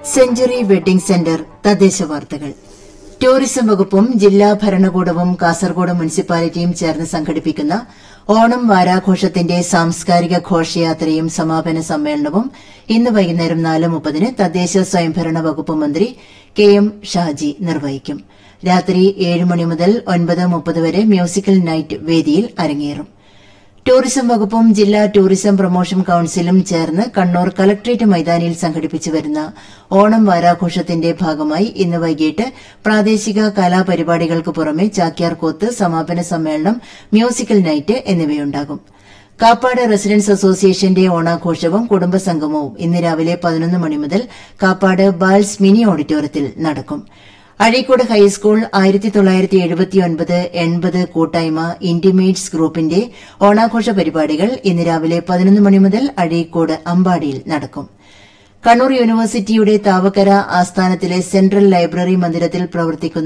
century wedding centre തദ്ദേശ വാർത്തകൾ tourism വകുപ്പും ജില്ലാ ഭരണകൂടവും കാസർഗോഡ് മുനിസിപ്പാലിറ്റിയും ചേർന്ന് സംഘടിപ്പിക്കുന്ന ഓണം വാരാഘോഷത്തിന്റെ സാംസ്കാരിക ഘോഷയാത്രയും സമാപന സമ്മേളനവും ഇന്ന് വൈകുന്നേരം നാല് മുപ്പതിന് തദ്ദേശ സ്വയംഭരണ വകുപ്പ് മന്ത്രി കെ എം ഷാജി നിർവഹിക്കും രാത്രി ഏഴ് മണി മുതൽ ഒൻപത് മുപ്പത് വരെ മ്യൂസിക്കൽ നൈറ്റ് വേദിയിൽ അരങ്ങേറും ടൂറിസം വകുപ്പും ജില്ലാ ടൂറിസം പ്രൊമോഷൻ കൌൺസിലും ചേർന്ന് കണ്ണൂർ കലക്ട്രേറ്റ് മൈതാനിയിൽ സംഘടിപ്പിച്ചു വരുന്ന ഓണം വാരാഘോഷത്തിന്റെ ഭാഗമായി ഇന്ന് വൈകിട്ട് പ്രാദേശിക കലാപരിപാടികൾക്ക് പുറമെ ചാക്യാർകൂത്ത് സമാപന സമ്മേളനം മ്യൂസിക്കൽ നൈറ്റ് എന്നിവയുണ്ടാകും കാപ്പാട് റെസിഡൻസ് അസോസിയേഷന്റെ ഓണാഘോഷവും കുടുംബസംഗമവും ഇന്ന് രാവിലെ പതിനൊന്ന് മണി മുതൽ കാപ്പാട് ബാൽസ് മിനി ഓഡിറ്റോറിയത്തിൽ നടക്കും അഴീക്കോട് ഹൈസ്കൂൾ ആയിരത്തി തൊള്ളായിരത്തി എഴുപത്തിയൊൻപത് എൺപത് കൂട്ടായ്മ ഇന്റിമേറ്റ്സ് ഗ്രൂപ്പിന്റെ ഓണാഘോഷ പരിപാടികൾ ഇന്ന് രാവിലെ പതിനൊന്ന് മണി മുതൽ അഴീക്കോട് അമ്പാടിയിൽ നടക്കും കണ്ണൂർ യൂണിവേഴ്സിറ്റിയുടെ താവക്കര ആസ്ഥാനത്തിലെ സെൻട്രൽ ലൈബ്രറി മന്ദിരത്തിൽ പ്രവർത്തിക്കുന്ന